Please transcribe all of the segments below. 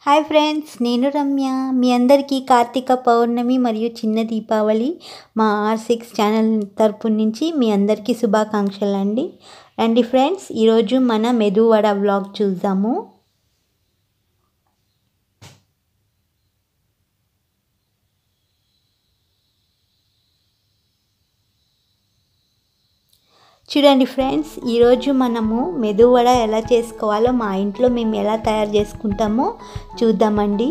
hi friends నేను రమ్య మీ అందరికీ కార్తీక పౌర్ణమి మరియు చిన్న దీపావళి మా ఆర్ సిక్స్ ఛానల్ తరపు నుంచి మీ అందరికీ శుభాకాంక్షలు అండి రండి ఫ్రెండ్స్ ఈరోజు మన మెదువడ వ్లాగ్ చూద్దాము చూడండి ఫ్రెండ్స్ ఈరోజు మనము మెదువడ ఎలా చేసుకోవాలో మా ఇంట్లో మేము ఎలా తయారు చేసుకుంటామో చూద్దామండి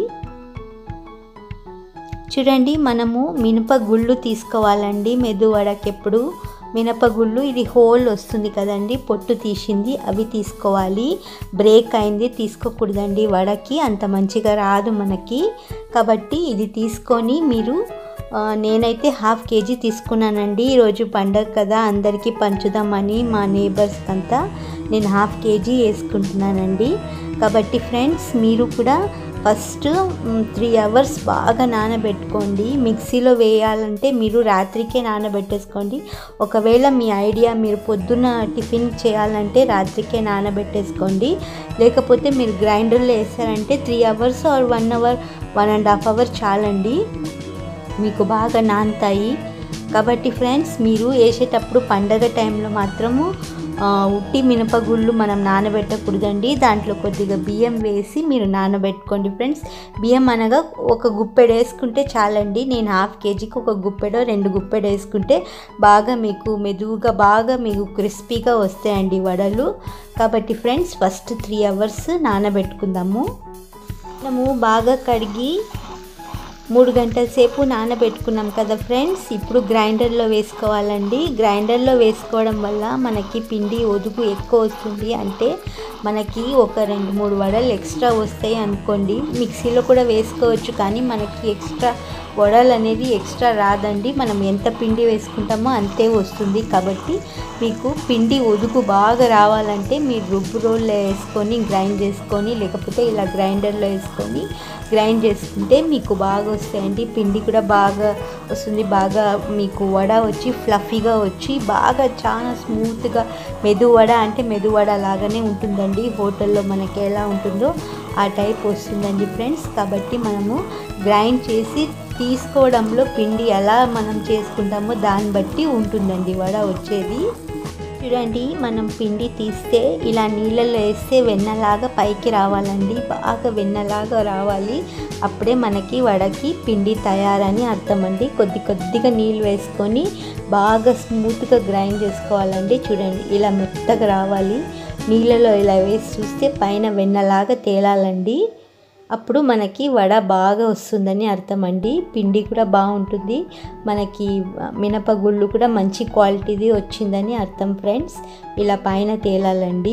చూడండి మనము మినప గుళ్ళు తీసుకోవాలండి మెదువడకి ఎప్పుడు మినపగుళ్ళు ఇది హోల్ వస్తుంది కదండి పొట్టు తీసింది అవి తీసుకోవాలి బ్రేక్ అయింది తీసుకోకూడదండి వడకి అంత మంచిగా రాదు మనకి కాబట్టి ఇది తీసుకొని మీరు నేనైతే హాఫ్ కేజీ తీసుకున్నానండి ఈరోజు పండగ కదా అందరికీ పంచుదామని మా నేబర్స్ అంతా నేను హాఫ్ కేజీ వేసుకుంటున్నానండి కాబట్టి ఫ్రెండ్స్ మీరు కూడా ఫస్ట్ త్రీ అవర్స్ బాగా నానబెట్టుకోండి మిక్సీలో వేయాలంటే మీరు రాత్రికే నానబెట్టేసుకోండి ఒకవేళ మీ ఐడియా మీరు పొద్దున్న టిఫిన్ చేయాలంటే రాత్రికే నానబెట్టేసుకోండి లేకపోతే మీరు గ్రైండర్లో వేసారంటే three hours or one hour one and half hour చాలండి మీకు బాగా నానుతాయి కాబట్టి ఫ్రెండ్స్ మీరు వేసేటప్పుడు పండగ టైంలో మాత్రము ఉట్టి మినపగుళ్ళు మనం నానబెట్టకూడదండి దాంట్లో కొద్దిగా బియ్యం వేసి మీరు నానబెట్టుకోండి ఫ్రెండ్స్ బియ్యం అనగా ఒక గుప్పెడు వేసుకుంటే చాలండి నేను హాఫ్ కేజీకి ఒక గుప్పెడో రెండు గుప్పెడు వేసుకుంటే బాగా మీకు మెదువుగా బాగా మీకు క్రిస్పీగా వస్తాయండి వడలు కాబట్టి ఫ్రెండ్స్ ఫస్ట్ త్రీ అవర్స్ నానబెట్టుకుందాము మనము బాగా కడిగి మూడు గంటల సేపు నానబెట్టుకున్నాం కదా ఫ్రెండ్స్ ఇప్పుడు గ్రైండర్లో వేసుకోవాలండి గ్రైండర్లో వేసుకోవడం వల్ల మనకి పిండి ఒదుగు ఎక్కువ వస్తుంది అంటే మనకి ఒక రెండు మూడు వడలు ఎక్స్ట్రా వస్తాయి అనుకోండి మిక్సీలో కూడా వేసుకోవచ్చు కానీ మనకి ఎక్స్ట్రా వడలు అనేది ఎక్స్ట్రా రాదండి మనం ఎంత పిండి వేసుకుంటామో అంతే వస్తుంది కాబట్టి మీకు పిండి ఒదుగు బాగా రావాలంటే మీరు రుబ్బు రోల్లో వేసుకొని గ్రైండ్ చేసుకొని లేకపోతే ఇలా గ్రైండర్లో వేసుకొని గ్రైండ్ చేసుకుంటే మీకు బాగా వస్తాయండి పిండి కూడా బాగా వస్తుంది బాగా మీకు వడ వచ్చి ఫ్లఫీగా వచ్చి బాగా చాలా స్మూత్గా మెదు వడ అంటే మెదు వడ లాగానే ఉంటుందండి హోటల్లో మనకి ఎలా ఉంటుందో ఆ టైప్ వస్తుందండి ఫ్రెండ్స్ కాబట్టి మనము గ్రైండ్ చేసి తీసుకోవడంలో పిండి ఎలా మనం చేసుకుంటామో దాన్ని బట్టి ఉంటుందండి వడ వచ్చేది చూడండి మనం పిండి తీస్తే ఇలా నీళ్ళల్లో వేస్తే వెన్నలాగా పైకి రావాలండి బాగా వెన్నలాగా రావాలి అప్పుడే మనకి వడకి పిండి తయారని అర్థం అండి కొద్ది కొద్దిగా నీళ్ళు వేసుకొని బాగా స్మూత్గా గ్రైండ్ చేసుకోవాలండి చూడండి ఇలా మెత్తగా రావాలి నీళ్ళలో ఇలా వేసి చూస్తే పైన వెన్నలాగా తేలాలండి అప్పుడు మనకి వడ బాగా వస్తుందని అర్థం అండి పిండి కూడా బాగుంటుంది మనకి మినపగుళ్ళు కూడా మంచి క్వాలిటీది వచ్చిందని అర్థం ఫ్రెండ్స్ ఇలా పైన తేలాలండి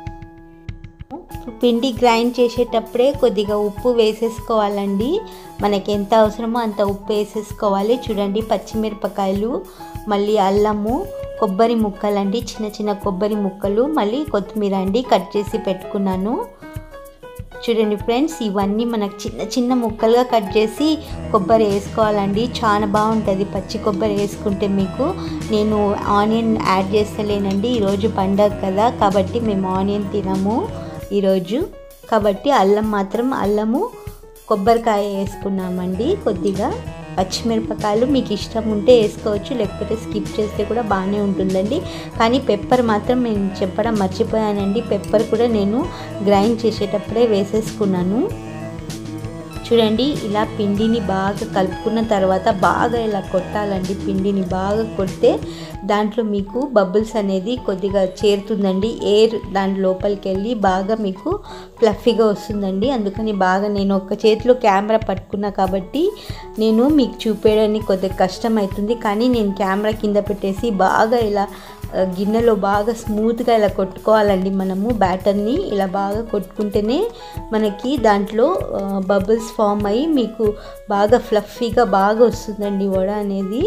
పిండి గ్రైండ్ చేసేటప్పుడే కొద్దిగా ఉప్పు వేసేసుకోవాలండి మనకి ఎంత అవసరమో అంత ఉప్పు వేసేసుకోవాలి చూడండి పచ్చిమిరపకాయలు మళ్ళీ అల్లము కొబ్బరి ముక్కలండి చిన్న చిన్న కొబ్బరి ముక్కలు మళ్ళీ కొత్తిమీర అండి కట్ చేసి పెట్టుకున్నాను చూడండి ఫ్రెండ్స్ ఇవన్నీ మనకు చిన్న చిన్న ముక్కలుగా కట్ చేసి కొబ్బరి వేసుకోవాలండి చాలా బాగుంటుంది పచ్చి కొబ్బరి వేసుకుంటే మీకు నేను ఆనియన్ యాడ్ చేస్తలేనండి ఈరోజు పండగ కదా కాబట్టి మేము ఆనియన్ తినము ఈరోజు కాబట్టి అల్లం మాత్రం అల్లము కొబ్బరికాయ వేసుకున్నామండి కొద్దిగా పచ్చిమిరపకాయలు మీకు ఇష్టం ఉంటే వేసుకోవచ్చు లేకపోతే స్కిప్ చేస్తే కూడా బాగానే ఉంటుందండి కానీ పెప్పర్ మాత్రం నేను చెప్పడం మర్చిపోయానండి పెప్పర్ కూడా నేను గ్రైండ్ చేసేటప్పుడే వేసేసుకున్నాను చూడండి ఇలా పిండిని బాగా కలుపుకున్న తర్వాత బాగా ఇలా కొట్టాలండి పిండిని బాగా కొడితే దాంట్లో మీకు బబుల్స్ అనేది కొద్దిగా చేరుతుందండి ఎయిర్ దాని లోపలికి వెళ్ళి బాగా మీకు ఫ్లఫీగా వస్తుందండి అందుకని బాగా నేను ఒక చేతిలో కెమెరా పట్టుకున్నా కాబట్టి నేను మీకు చూపేయడానికి కొద్దిగా కష్టం అవుతుంది కానీ నేను కెమెరా కింద పెట్టేసి బాగా ఇలా గిన్నెలో బాగా స్మూత్గా ఇలా కొట్టుకోవాలండి మనము బ్యాటర్ని ఇలా బాగా కొట్టుకుంటేనే మనకి దాంట్లో బబుల్స్ ఫామ్ అయ్యి మీకు బాగా ఫ్లఫీగా బాగా వస్తుందండి వడ అనేది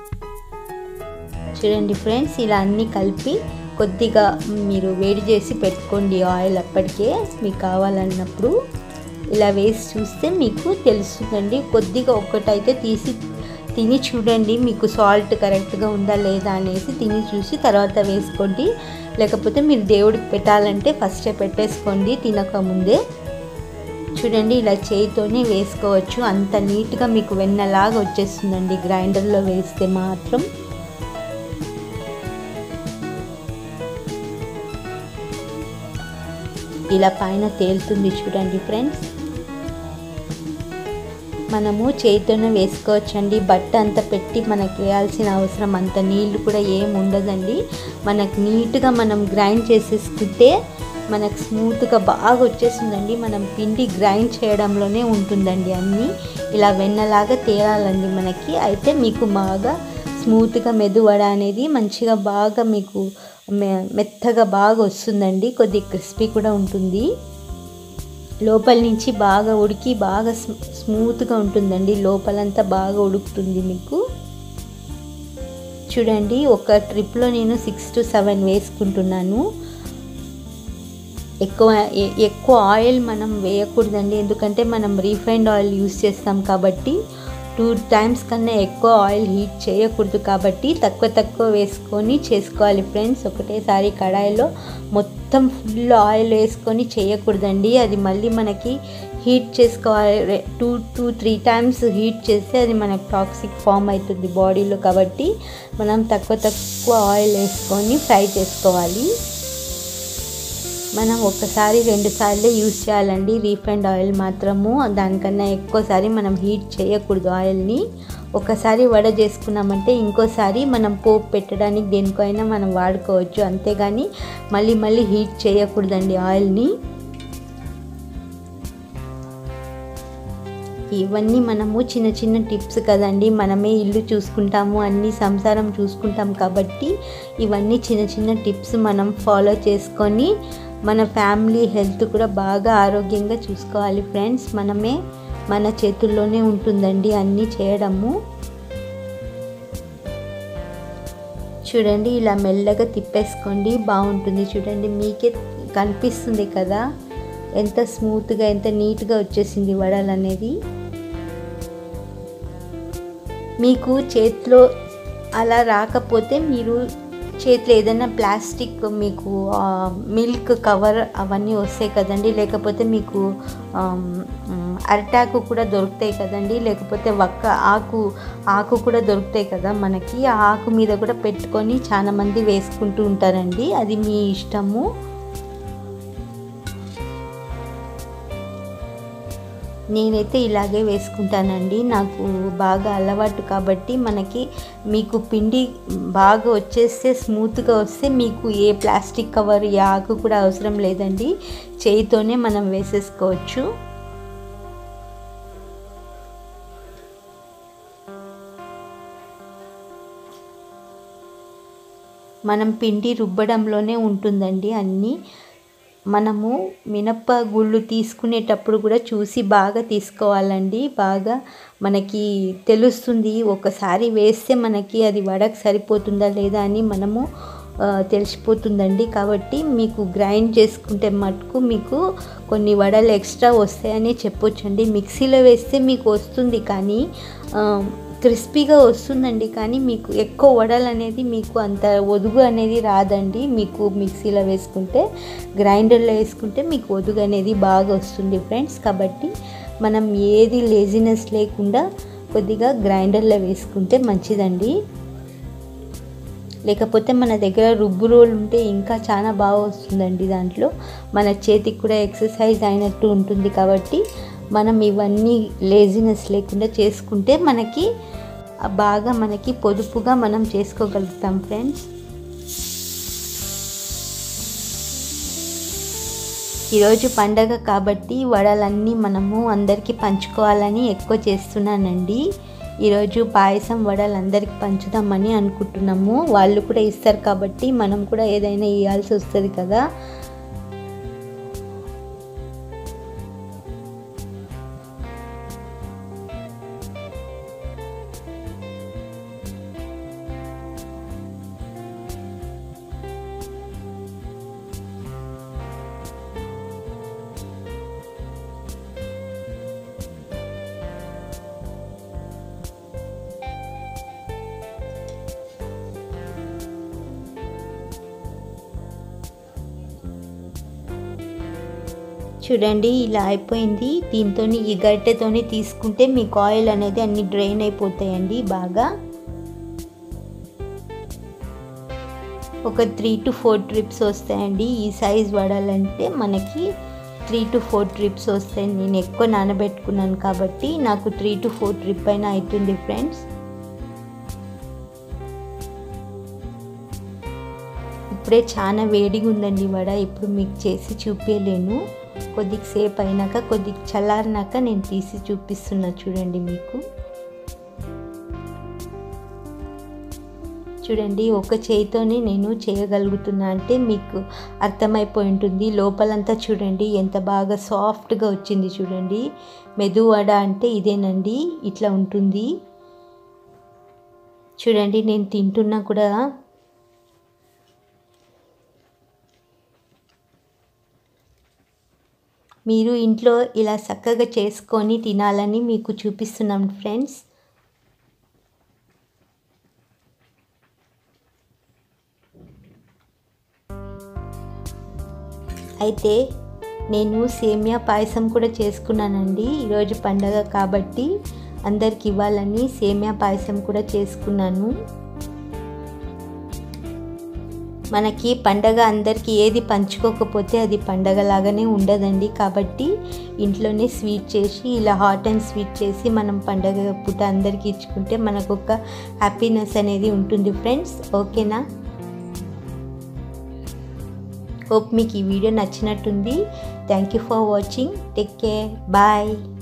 చూడండి ఫ్రెండ్స్ ఇలా అన్నీ కలిపి కొద్దిగా మీరు వేడి చేసి పెట్టుకోండి ఆయిల్ అప్పటికే మీకు కావాలన్నప్పుడు ఇలా వేసి చూస్తే మీకు తెలుస్తుందండి కొద్దిగా ఒక్కటైతే తీసి తిని చూడండి మీకు సాల్ట్ కరెక్ట్గా ఉందా లేదా అనేసి తిని చూసి తర్వాత వేసుకోండి లేకపోతే మీరు దేవుడికి పెట్టాలంటే ఫస్టే పెట్టేసుకోండి తినక ముందే చూడండి ఇలా చేయితోనే వేసుకోవచ్చు అంత నీట్గా మీకు వెన్నలాగా వచ్చేస్తుందండి గ్రైండర్లో వేస్తే మాత్రం ఇలా పైన తేలుతుంది చూడండి ఫ్రెండ్స్ మనము చేతితోనే వేసుకోవచ్చండి బట్ట అంతా పెట్టి మనకి వేయాల్సిన అవసరం అంత నీళ్ళు కూడా ఏం ఉండదండి మనకు నీట్గా మనం గ్రైండ్ చేసేసుకుంటే మనకు స్మూత్గా బాగా వచ్చేస్తుందండి మనం పిండి గ్రైండ్ చేయడంలోనే ఉంటుందండి అన్నీ ఇలా వెన్నలాగా తేలాలండి మనకి అయితే మీకు బాగా స్మూత్గా మెదువడ అనేది మంచిగా బాగా మీకు మెత్తగా బాగా వస్తుందండి కొద్ది క్రిస్పీ కూడా ఉంటుంది లోపల నుంచి బాగా ఉడికి బాగా స్మూత్గా ఉంటుందండి లోపలంతా బాగా ఉడుకుతుంది మీకు చూడండి ఒక ట్రిప్లో నేను సిక్స్ టు సెవెన్ వేసుకుంటున్నాను ఎక్కువ ఎక్కువ ఆయిల్ మనం వేయకూడదండి ఎందుకంటే మనం రీఫైండ్ ఆయిల్ యూస్ చేస్తాం కాబట్టి టూ టైమ్స్ కన్నా ఎక్కువ ఆయిల్ హీట్ చేయకూడదు కాబట్టి తక్కువ తక్కువ వేసుకొని చేసుకోవాలి ఫ్రెండ్స్ ఒకటేసారి కడాయిలో మొత్తం ఫుల్ ఆయిల్ వేసుకొని చేయకూడదండి అది మళ్ళీ మనకి హీట్ చేసుకోవాలి two two three times heat చేస్తే అది మనకు టాక్సిక్ ఫామ్ అవుతుంది బాడీలో కాబట్టి మనం తక్కువ తక్కువ ఆయిల్ వేసుకొని ఫ్రై చేసుకోవాలి మనం ఒక్కసారి రెండు సార్లు యూజ్ చేయాలండి రీఫైండ్ ఆయిల్ మాత్రము దానికన్నా ఎక్కువసారి మనం హీట్ చేయకూడదు ఆయిల్ని ఒకసారి వడ చేసుకున్నామంటే ఇంకోసారి మనం పోపు పెట్టడానికి దేనికైనా మనం వాడుకోవచ్చు అంతేగాని మళ్ళీ మళ్ళీ హీట్ చేయకూడదండి ఆయిల్ని ఇవన్నీ మనము చిన్న చిన్న టిప్స్ కదండి మనమే ఇల్లు చూసుకుంటాము అన్ని సంసారం చూసుకుంటాం కాబట్టి ఇవన్నీ చిన్న చిన్న టిప్స్ మనం ఫాలో చేసుకొని మన ఫ్యామిలీ హెల్త్ కూడా బాగా ఆరోగ్యంగా చూసుకోవాలి ఫ్రెండ్స్ మనమే మన చేతుల్లోనే ఉంటుందండి అన్నీ చేయడము చూడండి ఇలా మెల్లగా తిప్పేసుకోండి బాగుంటుంది చూడండి మీకే కనిపిస్తుంది కదా ఎంత స్మూత్గా ఎంత నీట్గా వచ్చేసింది వడలు అనేది మీకు చేతిలో అలా రాకపోతే మీరు చేతిలో ఏదైనా ప్లాస్టిక్ మీకు మిల్క్ కవర్ అవన్నీ వస్తాయి కదండి లేకపోతే మీకు అరిటాకు కూడా దొరుకుతాయి కదండి లేకపోతే వక్క ఆకు ఆకు కూడా దొరుకుతాయి కదా మనకి ఆ ఆకు మీద కూడా పెట్టుకొని చాలా మంది వేసుకుంటూ ఉంటారండి అది మీ ఇష్టము నేనైతే ఇలాగే వేసుకుంటానండి నాకు బాగా అలవాటు కాబట్టి మనకి మీకు పిండి బాగా వచ్చేస్తే స్మూత్గా వస్తే మీకు ఏ ప్లాస్టిక్ కవర్ ఏ ఆకు కూడా అవసరం లేదండి చేయితోనే మనం వేసేసుకోవచ్చు మనం పిండి రుబ్బడంలోనే ఉంటుందండి అన్నీ మనము మినప్ప గుళ్ళు తీసుకునేటప్పుడు కూడా చూసి బాగా తీసుకోవాలండి బాగా మనకి తెలుస్తుంది ఒకసారి వేస్తే మనకి అది వడకు సరిపోతుందా లేదా అని మనము తెలిసిపోతుందండి కాబట్టి మీకు గ్రైండ్ చేసుకుంటే మటుకు మీకు కొన్ని వడలు ఎక్స్ట్రా వస్తాయని చెప్పొచ్చండి మిక్సీలో వేస్తే మీకు వస్తుంది కానీ క్రిస్పీగా వస్తుందండి కానీ మీకు ఎక్కువ వడలు అనేది మీకు అంత ఒదుగు అనేది రాదండి మీకు మిక్సీలో వేసుకుంటే గ్రైండర్లో వేసుకుంటే మీకు ఒదుగు అనేది బాగా వస్తుంది ఫ్రెండ్స్ కాబట్టి మనం ఏది లేజినెస్ లేకుండా కొద్దిగా గ్రైండర్లో వేసుకుంటే మంచిదండి లేకపోతే మన దగ్గర రుబ్బు రోల్ ఉంటే ఇంకా చాలా బాగా వస్తుందండి దాంట్లో మన చేతికి కూడా ఎక్సర్సైజ్ అయినట్టు ఉంటుంది కాబట్టి మనం ఇవన్నీ లేజినెస్ లేకుండా చేసుకుంటే మనకి బాగా మనకి పొదుపుగా మనం చేసుకోగలుగుతాం ఫ్రెండ్స్ ఈరోజు పండగ కాబట్టి వడలన్నీ మనము అందరికీ పంచుకోవాలని ఎక్కువ చేస్తున్నానండి ఈరోజు పాయసం వడలు అందరికి పంచుదామని అనుకుంటున్నాము వాళ్ళు కూడా ఇస్తారు కాబట్టి మనం కూడా ఏదైనా ఇవ్వాల్సి వస్తుంది కదా చూడండి ఇలా అయిపోయింది దీంతో ఈ గరిటెతోని తీసుకుంటే మీకు ఆయిల్ అనేది అన్ని డ్రైన్ అయిపోతాయండి బాగా ఒక త్రీ టు ఫోర్ ట్రిప్స్ వస్తాయండి ఈ సైజ్ పడాలంటే మనకి త్రీ టు ఫోర్ ట్రిప్స్ వస్తాయి నేను ఎక్కువ నానబెట్టుకున్నాను కాబట్టి నాకు త్రీ టు ఫోర్ ట్రిప్ అయినా అవుతుంది ఫ్రెండ్స్ ఇప్పుడే చాలా వేడిగా ఉందండి వడ ఇప్పుడు మీకు చేసి చూపించలేను కొద్దిగా సేపు అయినాక కొద్దిగా చల్లారినాక నేను తీసి చూపిస్తున్నా చూడండి మీకు చూడండి ఒక చేయితోనే నేను చేయగలుగుతున్నా అంటే మీకు అర్థమైపోయి ఉంటుంది లోపలంతా చూడండి ఎంత బాగా సాఫ్ట్గా వచ్చింది చూడండి మెదు వడ అంటే ఇదేనండి ఇట్లా ఉంటుంది చూడండి నేను తింటున్నా కూడా మీరు ఇంట్లో ఇలా చక్కగా చేసుకొని తినాలని మీకు చూపిస్తున్నాం ఫ్రెండ్స్ అయితే నేను సేమియా పాయసం కూడా చేసుకున్నానండి ఈరోజు పండగ కాబట్టి అందరికి ఇవ్వాలని సేమియా పాయసం కూడా చేసుకున్నాను మనకి పండగ అందరికీ ఏది పంచుకోకపోతే అది పండగ లాగానే ఉండదండి కాబట్టి ఇంట్లోనే స్వీట్ చేసి ఇలా హాట్ అండ్ స్వీట్ చేసి మనం పండగ పూట అందరికీ ఇచ్చుకుంటే మనకు ఒక హ్యాపీనెస్ అనేది ఉంటుంది ఫ్రెండ్స్ ఓకేనా హోప్ మీకు ఈ వీడియో నచ్చినట్టుంది thank you for watching take care bye